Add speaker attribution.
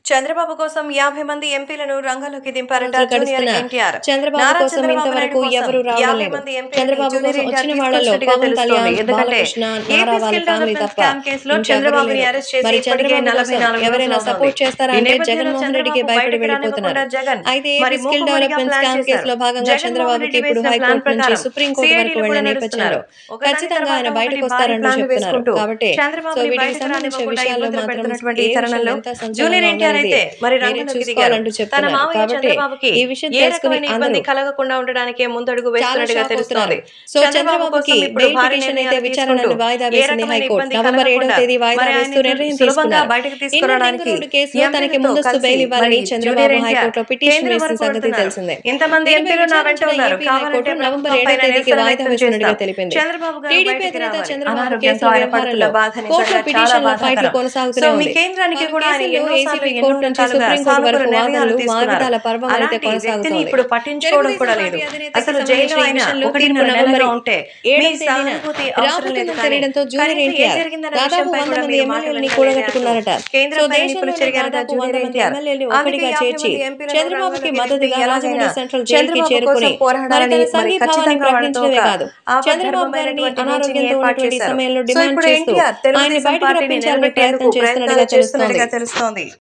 Speaker 1: చంద్రబాబు కోసం యాభై మంది ఎంపీలను రంగంలోకి దింపారట
Speaker 2: రోజులు
Speaker 1: జూనియర్
Speaker 2: గడుస్తున్నా
Speaker 1: ఎన్టీఆర్
Speaker 2: చంద్రబాబు
Speaker 1: నారా
Speaker 2: కోసం
Speaker 1: చంద్రబాబు
Speaker 2: ఇంతవరకు
Speaker 1: నాయుడు
Speaker 2: ఎవరు
Speaker 1: కోసం యాభై
Speaker 2: రావలేదు
Speaker 1: మంది ఎంపీలని
Speaker 2: చంద్రబాబు
Speaker 1: జూనియర్
Speaker 2: కోసం
Speaker 1: ఎన్టీఆర్
Speaker 2: వచ్చిన వాళ్ళలో
Speaker 1: తీసుకొచ్చినట్టుగా
Speaker 2: పవన్
Speaker 1: తెలుస్తోంది.
Speaker 2: కళ్యాణ్
Speaker 1: ఎందుకంటే
Speaker 2: బాలకృష్ణ
Speaker 1: ఏపీ
Speaker 2: నారా వాళ్ళ
Speaker 1: స్కిల్
Speaker 2: ఫ్యామిలీ
Speaker 1: డెవలప్మెంట్
Speaker 2: తప్ప
Speaker 1: స్కామ్ కేసులో
Speaker 2: ఇంకెవరు
Speaker 1: చంద్రబాబుని
Speaker 2: లేరు.
Speaker 1: అరెస్ట్ చేసి
Speaker 2: మరి
Speaker 1: ఇప్పటికే
Speaker 2: చంద్రబాబు
Speaker 1: నలభై
Speaker 2: కోసం
Speaker 1: నాలుగు
Speaker 2: ఎవరైనా
Speaker 1: రోజులు
Speaker 2: సపోర్ట్
Speaker 1: అవుతోంది.
Speaker 2: చేస్తారా
Speaker 1: ఈ
Speaker 2: అంటే
Speaker 1: నేపథ్యంలో
Speaker 2: జగన్మోహన్ రెడ్డికి
Speaker 1: చంద్రబాబు
Speaker 2: భయపడి
Speaker 1: బయటకు
Speaker 2: వెళ్ళిపోతున్నారు
Speaker 1: రానివ్వకుండా జగన్
Speaker 2: అయితే
Speaker 1: మరి
Speaker 2: ఏపీ స్కిల్
Speaker 1: మూకుమ్మడిగా
Speaker 2: డెవలప్మెంట్
Speaker 1: ప్లాన్
Speaker 2: స్కామ్
Speaker 1: చేశారు.
Speaker 2: కేసులో భాగంగా
Speaker 1: జగన్మోహన్
Speaker 2: చంద్రబాబుకి
Speaker 1: రెడ్డి
Speaker 2: ఇప్పుడు
Speaker 1: వేసిన
Speaker 2: హైకోర్టు
Speaker 1: ప్లాన్
Speaker 2: నుంచి
Speaker 1: ప్రకారం
Speaker 2: సుప్రీం కోర్టు
Speaker 1: CID
Speaker 2: వరకు
Speaker 1: లు కూడా
Speaker 2: వెళ్లే
Speaker 1: నడుస్తున్నారు.
Speaker 2: నేపథ్యంలో
Speaker 1: ఒకదాని
Speaker 2: ఖచ్చితంగా
Speaker 1: తర్వాత
Speaker 2: ఆయన
Speaker 1: ఒకటి
Speaker 2: బయటకు
Speaker 1: భారీ
Speaker 2: వస్తారంటూ
Speaker 1: ప్లాన్లు
Speaker 2: చెప్తున్నారు
Speaker 1: వేసుకుంటూ
Speaker 2: కాబట్టి సో
Speaker 1: చంద్రబాబుని
Speaker 2: వీటికి
Speaker 1: బయటకు
Speaker 2: సంబంధించిన
Speaker 1: రానివ్వకుండా
Speaker 2: విషయాల్లో
Speaker 1: ఇబ్బందులు
Speaker 2: మాత్రం
Speaker 1: పెడుతున్నటువంటి
Speaker 2: ఏ
Speaker 1: ఈ తరుణంలో
Speaker 2: విషయం ఎంత సంచలనంగా
Speaker 1: జూనియర్ ఎన్టీఆర్
Speaker 2: ఉన్నది
Speaker 1: అయితే మరి
Speaker 2: మీరే
Speaker 1: రంగంలోకి దిగారు
Speaker 2: చూసుకోవాలంటూ
Speaker 1: తన
Speaker 2: చెప్తున్నారు
Speaker 1: మావయ్య
Speaker 2: కాబట్టి
Speaker 1: చంద్రబాబుకి
Speaker 2: ఈ విషయం
Speaker 1: ఏ
Speaker 2: తెలుసుకుని
Speaker 1: రకమైన ఇబ్బంది
Speaker 2: అందరూ
Speaker 1: కలగకుండా ఉండడానికే ముందడుగు
Speaker 2: చాలా
Speaker 1: వేస్తున్నట్టుగా
Speaker 2: షాక్
Speaker 1: తెలుస్తోంది
Speaker 2: అవుతున్నారు సో చంద్రబాబుకి
Speaker 1: కోసం ఇప్పుడు
Speaker 2: బెయిల్
Speaker 1: భారీ
Speaker 2: పిటిషన్ అయితే
Speaker 1: నిర్ణయాలు
Speaker 2: విచారణను
Speaker 1: తీసుకుంటూ
Speaker 2: వాయిదా
Speaker 1: ఏ
Speaker 2: వేసింది
Speaker 1: రకమైన
Speaker 2: హైకోర్టు
Speaker 1: ఇబ్బంది
Speaker 2: నవంబర్ ఏడవ
Speaker 1: కలగకుండా
Speaker 2: తేదీ వాయిదా
Speaker 1: మరి
Speaker 2: వేస్తూ
Speaker 1: ఆయన్ని
Speaker 2: నిర్ణయం
Speaker 1: సులభంగా
Speaker 2: తీసుకున్నారు
Speaker 1: బయటకు
Speaker 2: ఇండియన్
Speaker 1: తీసుకురావడానికి
Speaker 2: లింక్ రోడ్డు కేసులో తనకి
Speaker 1: ఎంపీలతో
Speaker 2: ముందస్తు
Speaker 1: కలిసి
Speaker 2: బెయిల్ ఇవ్వాలని
Speaker 1: మరి
Speaker 2: చంద్రబాబు
Speaker 1: జూనియర్ ఎన్టీఆర్
Speaker 2: హైకోర్టులో పిటిషన్
Speaker 1: కేంద్రం
Speaker 2: వేసిన
Speaker 1: వరకు
Speaker 2: సంగతి
Speaker 1: కోరుతున్నారు.
Speaker 2: తెలిసిందే
Speaker 1: ఇంతమంది
Speaker 2: దీనిపై
Speaker 1: ఎంపీలు నా వెంట
Speaker 2: విచారించిన
Speaker 1: ఉన్నారు
Speaker 2: ఏపీ
Speaker 1: కావాలంటే
Speaker 2: హైకోర్టు నవంబర్
Speaker 1: ప్రభుత్వం
Speaker 2: ఏడవ
Speaker 1: పైన
Speaker 2: తేదీకి
Speaker 1: నిరసన
Speaker 2: వాయిదా
Speaker 1: వ్యక్తం
Speaker 2: వేసినట్టుగా
Speaker 1: చేస్తాం.
Speaker 2: తెలిపింది
Speaker 1: చంద్రబాబు గారు
Speaker 2: టీడీపీ
Speaker 1: బయటికి
Speaker 2: అధినేత
Speaker 1: రావాలి.
Speaker 2: చంద్రబాబు
Speaker 1: అనారోగ్యంతో
Speaker 2: కేసుల
Speaker 1: ఆయన
Speaker 2: వ్యవహారంలో
Speaker 1: పడుతున్న బాధ నిజంగా
Speaker 2: కోర్టులో
Speaker 1: చాలా
Speaker 2: పిటిషన్ల ఫైట్లు
Speaker 1: బాధాకరం.
Speaker 2: కొనసాగుతూనే
Speaker 1: సో మీ
Speaker 2: ఉంది
Speaker 1: కేంద్రానికి
Speaker 2: పలు
Speaker 1: కూడా ఆయన
Speaker 2: కేసుల్లో
Speaker 1: ఎన్నోసార్లు
Speaker 2: ఏసీబీ
Speaker 1: ఎన్నో
Speaker 2: కోర్టు నుంచి
Speaker 1: రకాలుగా
Speaker 2: సుప్రీం కోర్టు
Speaker 1: సానుకూల
Speaker 2: వరకు
Speaker 1: నిర్ణయాలు
Speaker 2: వాదనలు
Speaker 1: తీసుకున్నారు.
Speaker 2: వాగ్దాల పర్వం అయితే
Speaker 1: అలాంటి వ్యక్తిని
Speaker 2: కొనసాగుతోంది
Speaker 1: ఇప్పుడు పట్టించుకోవడం కూడా లేదు అసలు జైల్లో ఆయన ఒకటిన్నర నెలగా ఉంటే మీ సానుభూతి అవసరం లేదు కానీ
Speaker 2: తెలియడంతో జూనియర్
Speaker 1: కనీసం ఏం
Speaker 2: ఎన్టీఆర్
Speaker 1: జరిగిందన్న
Speaker 2: దాదాపు
Speaker 1: విషయంపై
Speaker 2: వంద
Speaker 1: కూడా
Speaker 2: మంది
Speaker 1: మీరు మాట
Speaker 2: ఎమ్మెల్యేలని
Speaker 1: వెనకాల
Speaker 2: కూడగట్టుకున్నారట
Speaker 1: కేంద్ర
Speaker 2: సో
Speaker 1: పై నిపుణులు
Speaker 2: దేశంలోని
Speaker 1: చెరిగారట
Speaker 2: దాదాపు
Speaker 1: జూనియర్
Speaker 2: వంద మంది
Speaker 1: ఎన్టీఆర్.
Speaker 2: ఎమ్మెల్యేలు
Speaker 1: అందుకే
Speaker 2: ఒకటిగా
Speaker 1: యాభై
Speaker 2: చేర్చి
Speaker 1: మంది ఎంపీలను
Speaker 2: చంద్రబాబుకి
Speaker 1: రంగంలోకి
Speaker 2: మద్దతుగా
Speaker 1: దింపి
Speaker 2: రాజమండ్రి
Speaker 1: ఎలాగైనా
Speaker 2: సెంట్రల్ జైలుకి
Speaker 1: చంద్రబాబు
Speaker 2: చేరుకుని
Speaker 1: కోసం పోరాడాలని
Speaker 2: మరి తన
Speaker 1: మరి
Speaker 2: సంఘీభావాన్ని
Speaker 1: ఖచ్చితంగా
Speaker 2: ప్రకటించడమే
Speaker 1: వాళ్ళతో
Speaker 2: కాదు
Speaker 1: ఒక
Speaker 2: చంద్రబాబు గారిని
Speaker 1: ఆపద్ధర్మమైనటువంటి
Speaker 2: అనారోగ్యంతో
Speaker 1: ఏర్పాటు
Speaker 2: ఉన్నటువంటి
Speaker 1: చేశారు.
Speaker 2: సమయంలో
Speaker 1: సో
Speaker 2: డిమాండ్
Speaker 1: ఇప్పుడు
Speaker 2: చేస్తూ
Speaker 1: ఎన్టీఆర్
Speaker 2: ఆయన్ని
Speaker 1: తెలుగుదేశం
Speaker 2: బయటకు
Speaker 1: పార్టీని
Speaker 2: రప్పించాలని
Speaker 1: నిలబెట్టేందుకు
Speaker 2: ప్రయత్నం చేస్తున్నట్టుగా
Speaker 1: ప్రయత్నాలు చేస్తున్నట్టుగా
Speaker 2: తెలుస్తోంది
Speaker 1: తెలుస్తోంది